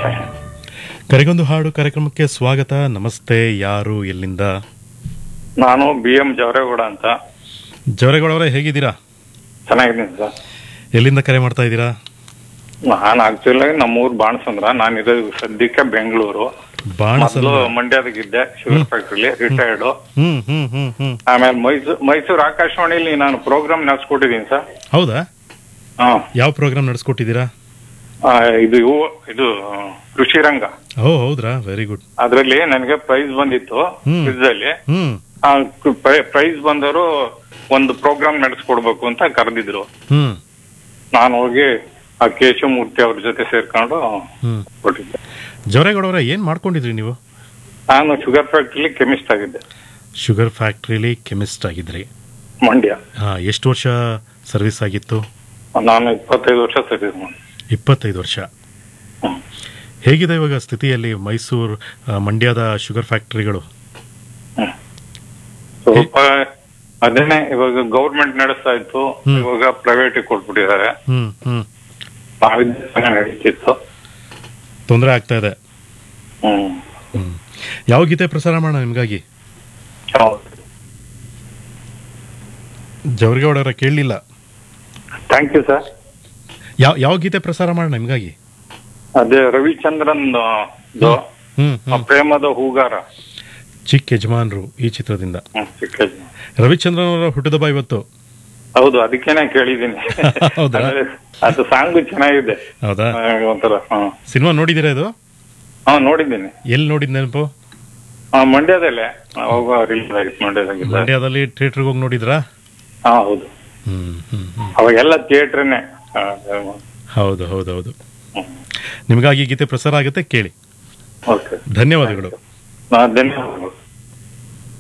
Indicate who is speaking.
Speaker 1: ನಮಸ್ತೆ
Speaker 2: ಕರೆಗೊಂದು ಹಾಡು ಕಾರ್ಯಕ್ರಮಕ್ಕೆ ಸ್ವಾಗತ ನಮಸ್ತೆ ಯಾರು ಎಲ್ಲಿಂದ
Speaker 1: ನಾನು ಬಿ ಎಂ ಜವರೇಗೌಡ ಅಂತ
Speaker 2: ಜವರೇಗೌಡವರೇ ಹೇಗಿದ್ದೀರಾ
Speaker 1: ಚೆನ್ನಾಗಿದ್ದೀನಿ ಸರ್
Speaker 2: ಎಲ್ಲಿಂದ ಕರೆ ಮಾಡ್ತಾ ಇದ್ದೀರಾ
Speaker 1: ನಾನು ಆಕ್ಚುಲಿ ನಮ್ಮೂರು ಬಾಣಸಂದ್ರ ನಾನು ಇರೋದು ಸದ್ಯಕ್ಕೆ ಬೆಂಗಳೂರು
Speaker 2: ಬಾಣಸಂದ್ರ
Speaker 1: ಮೊದಲು ಮಂಡ್ಯದಾಗಿದ್ದೆ ಶುಗರ್ ಫ್ಯಾಕ್ಟ್ರಿಲಿ ರಿಟೈರ್ಡ್
Speaker 2: ಹ್ಮ್ ಹ್ಮ್ ಹ್ಮ್ ಹ್ಮ್
Speaker 1: ಆಮೇಲೆ ಮೈಸೂರು ಮೈಸೂರು ಆಕಾಶವಾಣಿಲಿ ನಾನು ಪ್ರೋಗ್ರಾಮ್ ನಡೆಸ್ಕೊಟ್ಟಿದ್ದೀನಿ ಸರ್
Speaker 2: ಹೌದಾ
Speaker 1: ಹಾ
Speaker 2: ಯಾವ ಪ್ರೋಗ್ರಾಮ್ ನಡೆಸ್ಕೊಟ್ಟಿದ್ದೀರಾ
Speaker 1: ಆ, ಇದು ಇವು- ಇದು ಆ, ಕೃಷಿ ರಂಗ
Speaker 2: ಓ ಹೌದ್ರಾ ವೆರಿ ಗುಡ್
Speaker 1: ಅದ್ರಲ್ಲಿ ನನಗೆ ಪ್ರೈಸ್ ಬಂದಿತ್ತು
Speaker 2: ಹ್ಮ್.
Speaker 1: quiz ಅಲ್ಲಿ
Speaker 2: ಹ್ಮ್
Speaker 1: ಆ ಪ್ರೈಸ್ ಬಂದವರು ಒಂದು ಪ್ರೋಗ್ರಾಮ್ ನಡೆಸ್ಕೊಡ್ಬೇಕು ಅಂತ ಕರೆದಿದ್ರು
Speaker 2: ಹ್ಮ್
Speaker 1: ನಾನು ಹೋಗಿ ಆ ಕೇಶವಮೂರ್ತಿ ಅವ್ರ ಜೊತೆ ಸೇರ್ಕೊಂಡು
Speaker 2: ಹ್ಮ್
Speaker 1: ಕೊಟ್ಟಿದ್ದೆ
Speaker 2: ಜವರೇಗೌಡವರೇ ಏನ್ ಮಾಡ್ಕೊಂಡಿದ್ರಿ ನೀವು
Speaker 1: ನಾನು ಶುಗರ್ ಫ್ಯಾಕ್ಟ್ರಿಲಿ ಕೆಮಿಸ್ಟ್ ಆಗಿದ್ದೆ
Speaker 2: ಶುಗರ್ ಫ್ಯಾಕ್ಟ್ರಿಲಿ ಕೆಮಿಸ್ಟ್ ಆಗಿದ್ರಿ
Speaker 1: ಮಂಡ್ಯ
Speaker 2: ಹಾ ಎಷ್ಟು ವರ್ಷ ಸರ್ವಿಸ್ ಆಗಿತ್ತು
Speaker 1: ನಾನು ಇಪ್ಪತ್ತೈದು ವರ್ಷ ಸರ್ವಿಸ್ ಮಾಡಿ
Speaker 2: ಇಪ್ಪತ್ತೈದು ವರ್ಷ
Speaker 1: ಹ್ಮ್.
Speaker 2: ಹೇಗಿದೆ ಇವಾಗ ಸ್ಥಿತಿಯಲ್ಲಿ ಮೈಸೂರು ಆ, ಮಂಡ್ಯದ ಶುಗರ್ ಫ್ಯಾಕ್ಟರಿಗಳು
Speaker 1: ಸ್ವಲ್ಪ ಅದೇನೆ ಇವಾಗ ಗೌರ್ಮೆಂಟ್ ನಡೆಸ್ತಾ ಇತ್ತು
Speaker 2: ಹ್ಮ್.
Speaker 1: ಇವಾಗ ಪ್ರೈವೇಟ್ ಕೊಟ್ಬಿಟ್ಟಿದ್ದಾರೆ
Speaker 2: ಹ್ಮ್ ಹ್ಮ್
Speaker 1: ನಾವಿದ್ದ ಚೆನ್ನಾಗಿ ನಡೀತಿತ್ತು
Speaker 2: ತೊಂದರೆ ಆಗ್ತಾ ಇದೆ
Speaker 1: ಹ್ಮ್
Speaker 2: ಹ್ಮ್ ಯಾವ ಗೀತೆ ಪ್ರಸಾರ ಮಾಡೋಣ ನಿಮ್ಗಾಗಿ ಜವರೇಗೌಡರ ಕೇಳಲಿಲ್ಲ
Speaker 1: ಥ್ಯಾಂಕ್ ಯು ಸರ್
Speaker 2: ಯಾವ ಯಾವ ಗೀತೆ ಪ್ರಸಾರ ಮಾಡೋಣ ನಿಮ್ಗಾಗಿ
Speaker 1: ಅದೇ ರವಿಚಂದ್ರನ್ ದು
Speaker 2: ಹ್ಮ್
Speaker 1: ಆ
Speaker 2: ಹ್ಮ್
Speaker 1: ಪ್ರೇಮದ ಹೂಗಾರ
Speaker 2: ಚಿಕ್ಕ ಯಜಮಾನ್ರು ಈ ಚಿತ್ರದಿಂದ
Speaker 1: ಹ್ಮ್, ಸಿಕ್ಕಿದೆ.
Speaker 2: ರವಿಚಂದ್ರನ್ ಅವರ ಹುಟ್ಟುದಬ್ಬ ಇವತ್ತು
Speaker 1: ಹೌದು ಅದಕ್ಕೇನೆ ಕೇಳಿದ್ದೀನಿ
Speaker 2: ಹೌದಾ?
Speaker 1: ಆಮೇಲೆ ಅದು ಸಾಂಗ್ ಚೆನ್ನಾಗಿದೆ
Speaker 2: ಹೌದಾ
Speaker 1: ಆ, ಒಂಥರ ಹಾ
Speaker 2: ಸಿನಿಮಾ ನೋಡಿದ್ದೀರಾ ಇದು
Speaker 1: ಹಾ ನೋಡಿದ್ದೀನಿ
Speaker 2: ಎಲ್ಲಿ ನೋಡಿದ್ ನೆನಪು
Speaker 1: ಹಾ ಮಂಡ್ಯದಲ್ಲೇ ಅವಾಗ ರಿಲೀಸ್ ಆಗಿತ್ತು ಮಂಡ್ಯದಾಗಿದ್ದ
Speaker 2: ಮಂಡ್ಯದಲ್ಲಿ ಥಿಯೇಟರ್ಗೆ ಹೋಗಿ ನೋಡಿದ್ರಾ
Speaker 1: ಹಾ ಹೌದು
Speaker 2: ಹ್ಮ್ ಹ್ಮ್ ಹ್ಮ್
Speaker 1: ಅವಾಗೆಲ್ಲ ಥಿಯೇಟ್ರನ್ನೇ
Speaker 2: ಹೌದು ಹೌದು ಹೌದು ನಿಮಗಾಗಿ ಗೀತೆ ಪ್ರಸಾರ ಆಗುತ್ತೆ ಕೇಳಿ
Speaker 1: ಓಕೆ
Speaker 2: ಧನ್ಯವಾದಗಳು
Speaker 1: ಧನ್ಯವಾದಗಳು